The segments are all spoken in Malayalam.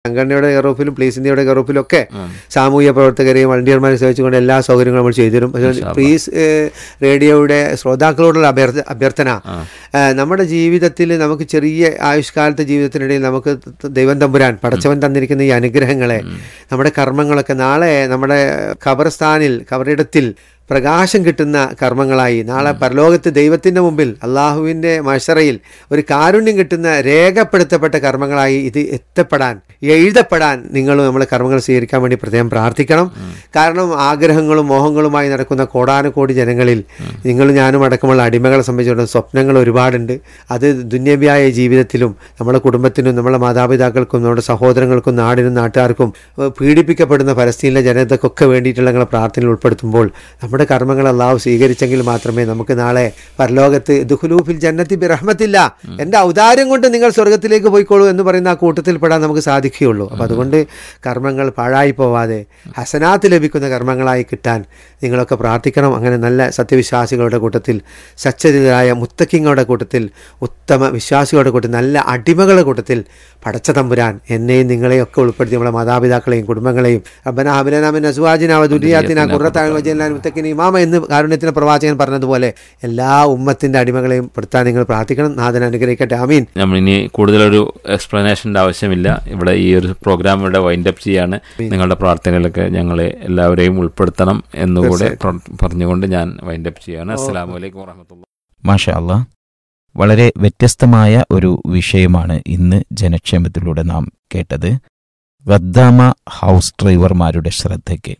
സംഘടനയുടെ കെയറോഫിലും പ്ലീസ് ഇന്ത്യയുടെ കെയറോഫിലും ഒക്കെ ഉം. സാമൂഹ്യ പ്രവർത്തകരെയും വളണ്ടിയർമാരെ സേവിച്ചുകൊണ്ട് എല്ലാ സൗകര്യങ്ങളും നമ്മൾ ചെയ്തു തരും പക്ഷേ ഇൻഷാ അല്ലാ. പ്ലീസ് ഏഹ്, റേഡിയോയുടെ ശ്രോതാക്കളോടുള്ള അഭ്യർത്ഥ അഭ്യർത്ഥന ആ. ഏഹ്, നമ്മുടെ ജീവിതത്തിൽ നമുക്ക് ചെറിയ ആയുഷ്കാലത്തെ ജീവിതത്തിനിടയിൽ നമുക്ക് ത- ദൈവം തമ്പുരാൻ പടച്ചവൻ തന്നിരിക്കുന്ന ഈ അനുഗ്രഹങ്ങളെ നമ്മുടെ കർമ്മങ്ങളൊക്കെ നാളെ നമ്മുടെ ഖബർസ്ഥാനിൽ ഖബറിടത്തിൽ പ്രകാശം കിട്ടുന്ന കർമ്മങ്ങളായി നാളെ പരലോകത്ത് ദൈവത്തിൻ്റെ മുമ്പിൽ അള്ളാഹുവിൻ്റെ മഷറയിൽ ഒരു കാരുണ്യം കിട്ടുന്ന രേഖപ്പെടുത്തപ്പെട്ട കർമ്മങ്ങളായി ഇത് എത്തപ്പെടാൻ എഴുതപ്പെടാൻ നിങ്ങൾ നമ്മളെ കർമ്മങ്ങൾ സ്വീകരിക്കാൻ വേണ്ടി പ്രത്യേകം പ്രാർത്ഥിക്കണം കാരണം ആഗ്രഹങ്ങളും മോഹങ്ങളുമായി നടക്കുന്ന കോടാനുകോടി ജനങ്ങളിൽ നിങ്ങളും ഞാനും അടക്കമുള്ള അടിമകളെ സംബന്ധിച്ചിടത്തോളം സ്വപ്നങ്ങൾ ഒരുപാടുണ്ട് അത് ദുന്യവ്യായ ജീവിതത്തിലും നമ്മുടെ കുടുംബത്തിനും നമ്മുടെ മാതാപിതാക്കൾക്കും നമ്മുടെ സഹോദരങ്ങൾക്കും നാടിനും നാട്ടുകാർക്കും ഏഹ്, പീഡിപ്പിക്കപ്പെടുന്ന ഫലസ്തീനിലെ ജനതക്കൊക്കെ വേണ്ടിയിട്ടുള്ള നിങ്ങളെ പ്രാർത്ഥനയിൽ ഉൾപ്പെടുത്തുമ്പോൾ നമ്മുടെ കർമ്മങ്ങൾ അള്ളാഹു സ്വീകരിച്ചെങ്കിൽ മാത്രമേ നമുക്ക് നാളെ പരലോകത്ത് ദുഹുലൂഫിൽ ജന്നത്തി ബിറഹ്മത്തില്ല എൻ്റെ ഔദാര്യം കൊണ്ട് നിങ്ങൾ സ്വർഗത്തിലേക്ക് പോയിക്കോളൂ എന്ന് പറയുന്ന ആ കൂട്ടത്തിൽ പെടാൻ നമുക്ക് സാധിക്കുകയുള്ളൂ അപ്പോൾ അതുകൊണ്ട് കർമ്മങ്ങൾ പാഴായി പോവാതെ ഹസനാത്ത് ലഭിക്കുന്ന കർമ്മങ്ങളായി കിട്ടാൻ നിങ്ങളൊക്കെ പ്രാർത്ഥിക്കണം അങ്ങനെ നല്ല സത്യവിശ്വാസികളുടെ കൂട്ടത്തിൽ സച്ചരിതരായ മുത്തക്കിങ്ങളുടെ കൂട്ടത്തിൽ ഉത്തമ വിശ്വാസികളുടെ കൂട്ടത്തിൽ നല്ല അടിമകളുടെ കൂട്ടത്തിൽ പടച്ച തമ്പുരാൻ എന്നെയും നിങ്ങളെയും ഒക്കെ ഉൾപ്പെടുത്തി നമ്മളെ മാതാപിതാക്കളെയും കുടുംബങ്ങളെയും റബ്ബന ഹബലനാമിൻ അസുവാജിനാവ ദുരിയാത്തിന കുറത്താൻ വജലാൻ മുത്തക്കിന് ഇമാമ എന്ന് കാരുണ്യത്തിന് പ്രവാചകൻ പറഞ്ഞതുപോലെ എല്ലാ ഉമ്മത്തിൻ്റെ അടിമകളെയും പെടുത്താൻ നിങ്ങൾ പ്രാർത്ഥിക്കണം നാഥൻ അനുഗ്രഹിക്കട്ടെ ആമീൻ നമ്മളിനി കൂടുതലൊരു എക്സ്പ്ലനേഷൻ്റെ ആവശ്യമില്ല ഇവിടെ ഈ ഒരു പ്രോഗ്രാം ഇവിടെ വൈൻഡ് അപ്പ് ചെയ്യാണ് നിങ്ങളുടെ പ്രാർത്ഥനയിലൊക്കെ ഞങ്ങളെ എല്ലാവരെയും ഉൾപ്പെടുത്തണം എന്നുകൂടെ പ്ര- പറഞ്ഞുകൊണ്ട് ഞാൻ വൈൻഡ് അപ്പ് ചെയ്യാണ് അസ്സലാമു അലൈക്കും വറഹമത്തുള്ള മാഷാ അല്ലാ വളരെ വ്യത്യസ്തമായ ഒരു വിഷയമാണ് ഇന്ന് ജനക്ഷേമത്തിലൂടെ നാം കേട്ടത് ഗദ്ദാമ ഹൗസ് ഡ്രൈവർമാരുടെ ശ്രദ്ധയ്ക്ക്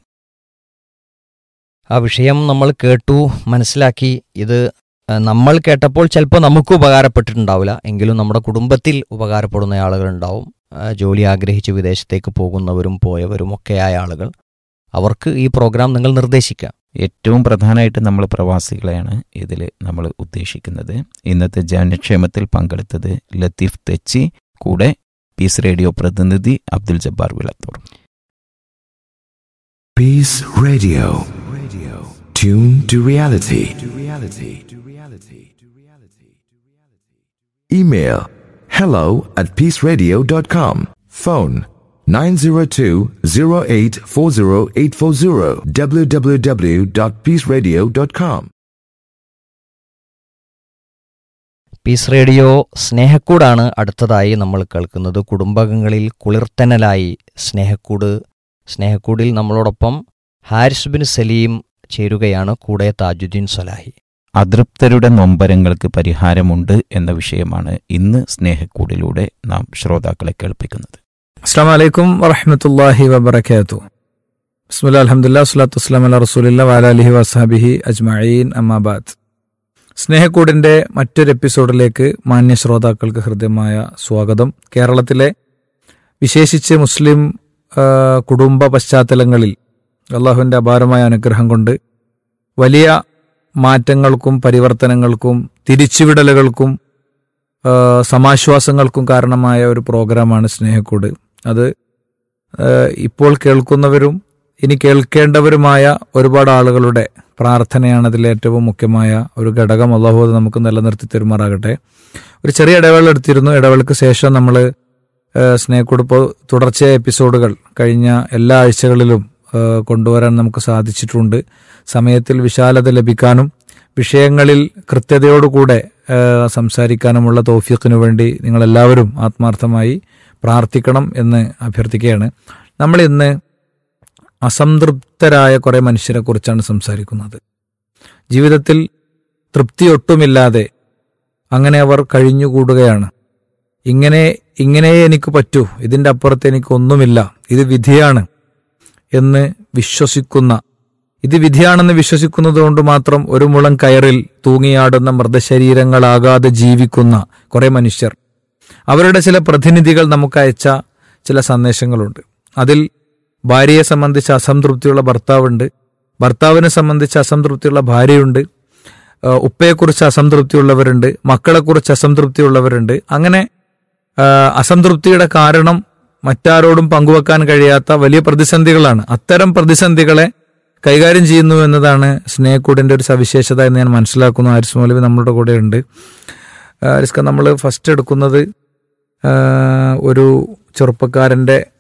ആ വിഷയം നമ്മൾ കേട്ടു മനസ്സിലാക്കി ഇത് ആ, നമ്മൾ കേട്ടപ്പോൾ ചിലപ്പോൾ നമുക്ക് ഉപകാരപ്പെട്ടിട്ടുണ്ടാവില്ല എങ്കിലും നമ്മുടെ കുടുംബത്തിൽ ഉപകാരപ്പെടുന്ന ആളുകളുണ്ടാവും ആ, ജോലി ആഗ്രഹിച്ച് വിദേശത്തേക്ക് പോകുന്നവരും പോയവരും ഒക്കെയായ ആളുകൾ അവർക്ക് ഈ പ്രോഗ്രാം നിങ്ങൾ നിർദ്ദേശിക്കാം ഏറ്റവും പ്രധാനമായിട്ട് നമ്മൾ പ്രവാസികളെയാണ് ഇതിൽ നമ്മൾ ഉദ്ദേശിക്കുന്നത് ഇന്നത്തെ ജനക്ഷേമത്തിൽ പങ്കെടുത്തത് ലത്തീഫ് തെച്ചി കൂടെ പീസ് റേഡിയോ പ്രതിനിധി Abdul Jabbar Vilathur Peace Radio. Radio. Tune to reality. To reality. To reality. To reality. Email hello at peaceradio.com. Phone 902-0840840 www.peaceradio.com. Peace Radio സ്നേഹക്കൂടാണ് അടുത്തതായി നമ്മൾ കേൾക്കുന്നത് കുടുംബങ്ങളിൽ കുളിർത്തനലായി സ്നേഹക്കൂട് സ്നേഹക്കൂടിൽ നമ്മളോടൊപ്പം ഹാരിസ് ബിൻ സലീം ചേരുകയാണ് കൂടെ താജുദ്ദീൻ സലാഹി അതൃപ്തരുടെ നൊമ്പരങ്ങൾക്ക് പരിഹാരമുണ്ട് എന്ന വിഷയമാണ് ഇന്ന് സ്നേഹക്കൂടിലൂടെ നാം ശ്രോതാക്കളെ കേൾപ്പിക്കുന്നത് അസ്സാം വലൈക്കും വറഹമത്തല്ലാഹി വബർക്കാത്തു ബിസ്മില്ലാ അലഹമുല്ലാ സ്വലാത്തു വസ്സലാം അല റസൂലില്ല വാലാലിഹി വസാബിഹി അജ്മഈൻ അമ്മാബാദ് സ്നേഹക്കൂടിന്റെ മറ്റൊരു എപ്പിസോഡിലേക്ക് മാന്യ ശ്രോതാക്കൾക്ക് ഹൃദ്യമായ സ്വാഗതം കേരളത്തിലെ വിശേഷിച്ച് മുസ്ലിം ആ, കുടുംബ പശ്ചാത്തലങ്ങളിൽ അള്ളാഹുവിൻ്റെ അപാരമായ അനുഗ്രഹം കൊണ്ട് വലിയ മാറ്റങ്ങൾക്കും പരിവർത്തനങ്ങൾക്കും തിരിച്ചുവിടലുകൾക്കും ആ, സമാശ്വാസങ്ങൾക്കും കാരണമായ ഒരു പ്രോഗ്രാമാണ് സ്നേഹക്കൂട് അത് ആ, ഇപ്പോൾ കേൾക്കുന്നവരും ഇനി കേൾക്കേണ്ടവരുമായ ഒരുപാട് ആളുകളുടെ പ്രാർത്ഥനയാണ് അതിൽ ഏറ്റവും മുഖ്യമായ ഒരു ഘടകം അള്ളാഹു അത് നമുക്ക് നിലനിർത്തി തെരുമാറാകട്ടെ ഒരു ചെറിയ ഇടവേള എടുത്തിരുന്നു ഇടവേളയ്ക്ക് ശേഷം നമ്മൾ സ്നേഹക്കൂട് ഇപ്പോൾ തുടർച്ചയായ എപ്പിസോഡുകൾ കഴിഞ്ഞ എല്ലാ ആഴ്ചകളിലും ആ, കൊണ്ടുവരാൻ നമുക്ക് സാധിച്ചിട്ടുണ്ട് സമയത്തിൽ വിശാലത ലഭിക്കാനും വിഷയങ്ങളിൽ കൃത്യതയോടുകൂടെ ആ, സംസാരിക്കാനുമുള്ള തൗഫീഖിനു വേണ്ടി നിങ്ങളെല്ലാവരും ആത്മാർത്ഥമായി പ്രാർത്ഥിക്കണം എന്ന് അഭ്യർത്ഥിക്കുകയാണ് നമ്മൾ ഇന്ന് അസംതൃപ്തരായ കുറേ മനുഷ്യരെ കുറിച്ചാണ് സംസാരിക്കുന്നത് ജീവിതത്തിൽ തൃപ്തിയൊട്ടുമില്ലാതെ അങ്ങനെ അവർ കഴിഞ്ഞുകൂടുകയാണ് ഇങ്ങനെ ഇങ്ങനെ എനിക്ക് പറ്റൂ ഇതിൻ്റെ അപ്പുറത്ത് എനിക്കൊന്നുമില്ല ഇത് വിധിയാണ് എന്ന് വിശ്വസിക്കുന്ന ഇത് വിധിയാണെന്ന് വിശ്വസിക്കുന്നത് കൊണ്ട് മാത്രം ഒരു മുളം കയറിൽ തൂങ്ങിയാടുന്ന മൃതശരീരങ്ങളാകാതെ ജീവിക്കുന്ന കുറെ മനുഷ്യർ അവരുടെ ചില പ്രതിനിധികൾ നമുക്ക് അയച്ച ചില സന്ദേശങ്ങളുണ്ട് അതിൽ ഭാര്യയെ സംബന്ധിച്ച് അസംതൃപ്തിയുള്ള ഭർത്താവുണ്ട് ഭർത്താവിനെ സംബന്ധിച്ച് അസംതൃപ്തിയുള്ള ഭാര്യയുണ്ട് ആ, ഉപ്പയെക്കുറിച്ച് അസംതൃപ്തിയുള്ളവരുണ്ട് മക്കളെക്കുറിച്ച് അസംതൃപ്തിയുള്ളവരുണ്ട് അങ്ങനെ ആ, അസംതൃപ്തിയുടെ കാരണം മറ്റാരോടും പങ്കുവെക്കാൻ കഴിയാത്ത വലിയ പ്രതിസന്ധികളാണ് അത്തരം പ്രതിസന്ധികളെ കൈകാര്യം ചെയ്യുന്നു എന്നതാണ് സ്നേഹക്കൂടിന്റെ ഒരു സവിശേഷത എന്ന് ഞാൻ മനസ്സിലാക്കുന്നു ആരിസ് മൗലവി നമ്മളുടെ കൂടെ ഉണ്ട് ആരിസ്ക നമ്മൾ ഫസ്റ്റ് എടുക്കുന്നത് ആ, ഒരു ചെറുപ്പക്കാരൻ്റെ